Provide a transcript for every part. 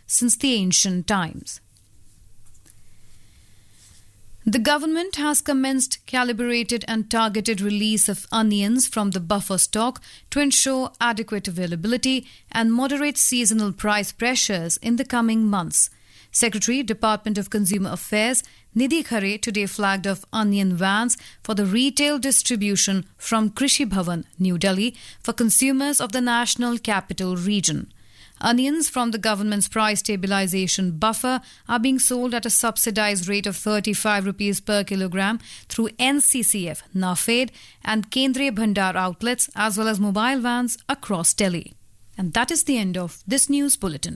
since the ancient times. The government has commenced calibrated and targeted release of onions from the buffer stock to ensure adequate availability and moderate seasonal price pressures in the coming months. Secretary, Department of Consumer Affairs, Nidhi Khare today flagged off onion vans for the retail distribution from Krishi Bhavan, New Delhi, for consumers of the national capital region. Onions from the government's price stabilization buffer are being sold at a subsidized rate of 35 rupees per kilogram through NCCF, NAFED, and Kendriya Bhandar outlets as well as mobile vans across Delhi. And that is the end of this news bulletin.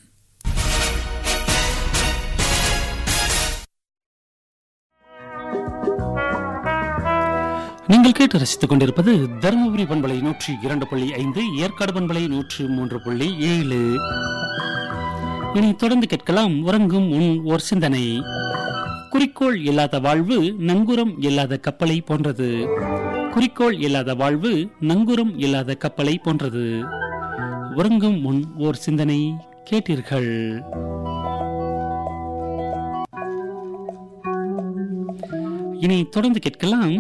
நீங்கள் கேட்டு ரசித்துக் கொண்டிருப்பது தருமபுரி பண்பலை நூற்றி இரண்டு புள்ளி ஐந்து ஏற்காடு பண்பலை நூற்று மூன்று புள்ளி ஏழு இனி தொடர்ந்து கேட்கலாம் உறங்கும் உன் ஓர் சிந்தனை குறிக்கோள் இல்லாத வாழ்வு நங்கூரம் இல்லாத கப்பலை போன்றது குறிக்கோள் இல்லாத வாழ்வு நங்கூரம் இல்லாத கப்பலை போன்றது உறங்கும் முன் ஓர் சிந்தனை கேட்டீர்கள் இனி தொடர்ந்து கேட்கலாம்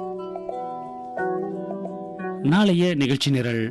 நாளைய நிகழ்ச்சி நிரல்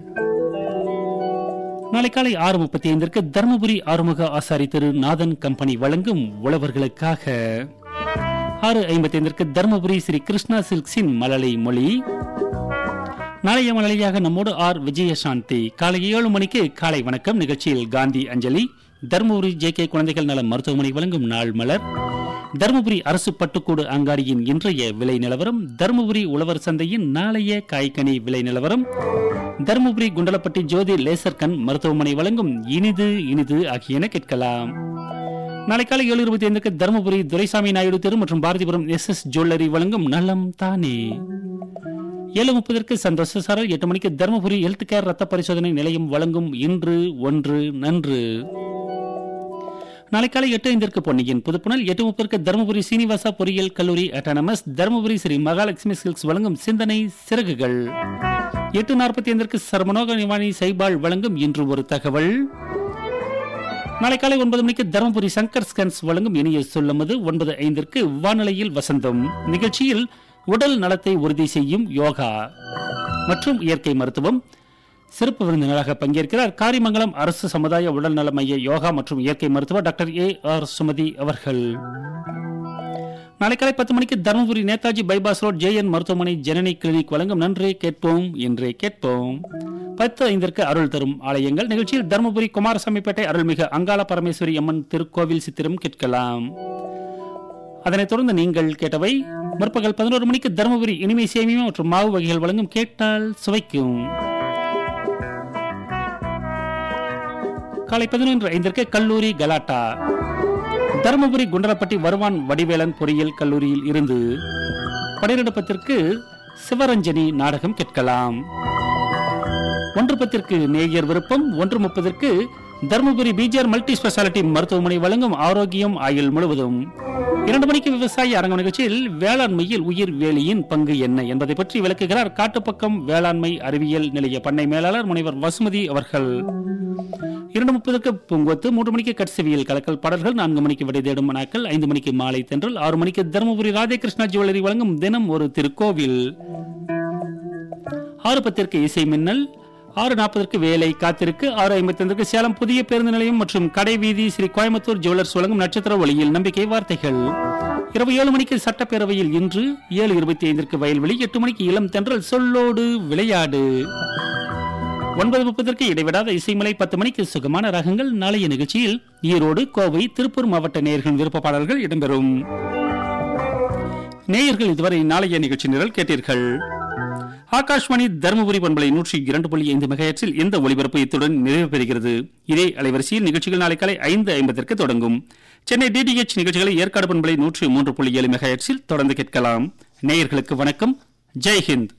நாளை காலை ஆறு முப்பத்தி ஐந்திற்கு தருமபுரி ஆறுமுக ஆசாரி திரு நாதன் கம்பெனி வழங்கும் உழவர்களுக்காக ஆறு ஐம்பத்தி ஐந்திற்கு தருமபுரி ஸ்ரீ கிருஷ்ணா சில்க்ஸின் மலலை மொழி நாளைய மலலையாக நம்மோடு ஆர் விஜயசாந்தி காலை ஏழு மணிக்கு காலை வணக்கம் நிகழ்ச்சியில் காந்தி அஞ்சலி தருமபுரி ஜே கே குழந்தைகள் நல மருத்துவமனை வழங்கும் நாள் மலர் தருமபுரி அரசு பட்டுக்கூடு அங்காடியின் இன்றைய விலை நிலவரம் தருமபுரி உழவர் சந்தையின் நாளைய காய்கனி விலை நிலவரம் தருமபுரி குண்டலப்பட்டி ஜோதி லேசர் கண் மருத்துவமனை வழங்கும் இனிது இனிது ஆகியன கேட்கலாம் நாளை காலை ஏழு இருபத்தி ஐந்துக்கு தருமபுரி துரைசாமி நாயுடு தெரு மற்றும் பாரதிபுரம் எஸ் எஸ் ஜுவல்லரி வழங்கும் நலம் தானே ஏழு முப்பதற்கு சந்தோஷ சாரல் எட்டு மணிக்கு தருமபுரி ஹெல்த் கேர் ரத்த பரிசோதனை நிலையம் வழங்கும் இன்று ஒன்று நன்று நாளை காலை எட்டு ஐந்திற்கு பொன்னியின் புதுப்புணல் எட்டு முப்பதற்கு தருமபுரி சீனிவாசா பொறியியல் கல்லூரி அட்டானமஸ் தருமபுரி ஸ்ரீ மகாலட்சுமி சில்க்ஸ் வழங்கும் சிந்தனை சிறகுகள் எட்டு நாற்பத்தி ஐந்திற்கு சர்மனோக நிவாணி சைபால் வழங்கும் இன்று ஒரு தகவல் நாளை காலை ஒன்பது மணிக்கு தருமபுரி சங்கர் ஸ்கன்ஸ் வழங்கும் இனிய சொல்லமது ஒன்பது ஐந்திற்கு வானிலையில் வசந்தம் நிகழ்ச்சியில் உடல் நலத்தை உறுதி செய்யும் யோகா மற்றும் இயற்கை மருத்துவம் சிறப்பு விருந்தினராக பங்கேற்கிறார் காரிமங்கலம் அரசு சமுதாய உடல்நல மைய யோகா மற்றும் இயற்கை மருத்துவர் டாக்டர் ஏ ஆர் சுமதி அவர்கள் நாளை காலை பத்து மணிக்கு Dharmapuri Netaji bypass road JN மருத்துவமனை ஜனனி கிளினிக் வழங்கும் நன்றே கேட்போம் என்றே கேட்போம் பத்து ஐந்திற்கு அருள் தரும் ஆலயங்கள் நிகழ்ச்சியில் தருமபுரி குமாரசாமிப்பேட்டை அருள்மிகு அங்காள பரமேஸ்வரி அம்மன் திருக்கோவில் சித்திரம் கேட்கலாம் அதனைத் தொடர்ந்து நீங்கள் கேட்டவை முற்பகல் பதினோரு மணிக்கு தருமபுரி இனிமை சேமியம் மற்றும் மாவு வகைகள் வழங்கும் கேட்டால் சுவைக்கும் காலை பதினொன்று ஐந்திற்கு கல்லூரி கலாட்டா தருமபுரி குண்டலப்பட்டி வருவான் வடிவேலன் பொறியியல் கல்லூரியில் இருந்து பன்னிரண்டு பத்திற்கு சிவரஞ்சனி நாடகம் கேட்கலாம் ஒன்று பத்திற்கு நேயர் விருப்பம் ஒன்று முப்பதற்கு தருமபுரி பிஜிஆர் மல்டி ஸ்பெஷாலிட்டி மருத்துவமனை வழங்கும் ஆரோக்கியம் ஆயுள் முழுவதும் இரண்டு மணிக்கு விவசாய அரங்க நிகழ்ச்சியில் வேளாண்மையில் உயிர் வேலியின் பங்கு என்ன என்பதை பற்றி விளக்குகிறார் காட்டுப்பக்கம் வேளாண்மை அறிவியல் நிலைய பண்ணை மேலாளர் முனைவர் வசுமதி அவர்கள் இரண்டு முப்பதுக்கு பூங்கொத்து மூன்று மணிக்கு கட்சவியல் கலக்கல் பாடல்கள் நான்கு மணிக்கு விடை தேடும் மனாக்கள் ஐந்து மணிக்கு மாலை தென்றல் ஆறு மணிக்கு தருமபுரி ராதேகிருஷ்ணா ஜுவல்லரி வழங்கும் தினம் ஒரு திருக்கோவில் ஆறு பத்திற்கு இசை மின்னல் ஆறு நாற்பதற்கு வேலை காத்திருக்கு ஆறு ஐம்பத்தி சேலம் புதிய பேருந்து நிலையம் மற்றும் கடை வீதி ஸ்ரீ கோயம்புத்தூர் ஜுவல்லர்ஸ் வழங்கும் நட்சத்திர ஒளியில் நம்பிக்கை வார்த்தைகள் இரவு ஏழு மணிக்கு சட்டப்பேரவையில் இன்று ஏழு இருபத்தி ஐந்திற்கு வயல்வெளி எட்டு மணிக்கு இளம் தென்றல் சொல்லோடு விளையாடு ஒன்பது முப்பதற்கு இடைவிடாத இசைமலை பத்து மணிக்கு சுகமான ராகங்கள் நாளைய நிகழ்ச்சியில் ஈரோடு கோவை திருப்பூர் மாவட்ட நேயர்களின் விருப்ப பாடல்கள் இடம்பெறும் நேயர்கள் இதுவரை நாளைய நிகழ்ச்சி நிரல் கேட்டீர்கள் ஆகாஷ்வாணி தருமபுரி பண்பலை நூற்றி இரண்டு புள்ளி ஐந்து மெகாயற்றில் இந்த ஒளிபரப்பு இத்துடன் நிறைவு பெறுகிறது இதே அலைவரிசையில் நிகழ்ச்சிகள் நாளை காலை ஐந்து ஐம்பதற்கு தொடங்கும் சென்னை டிடிஎச் நிகழ்ச்சிகளை ஏற்காடு பண்பலை நூற்றி மூன்று புள்ளி ஏழு மெகாயற்றில் தொடர்ந்து கேட்கலாம் நேயர்களுக்கு வணக்கம் ஜெய் ஹிந்த்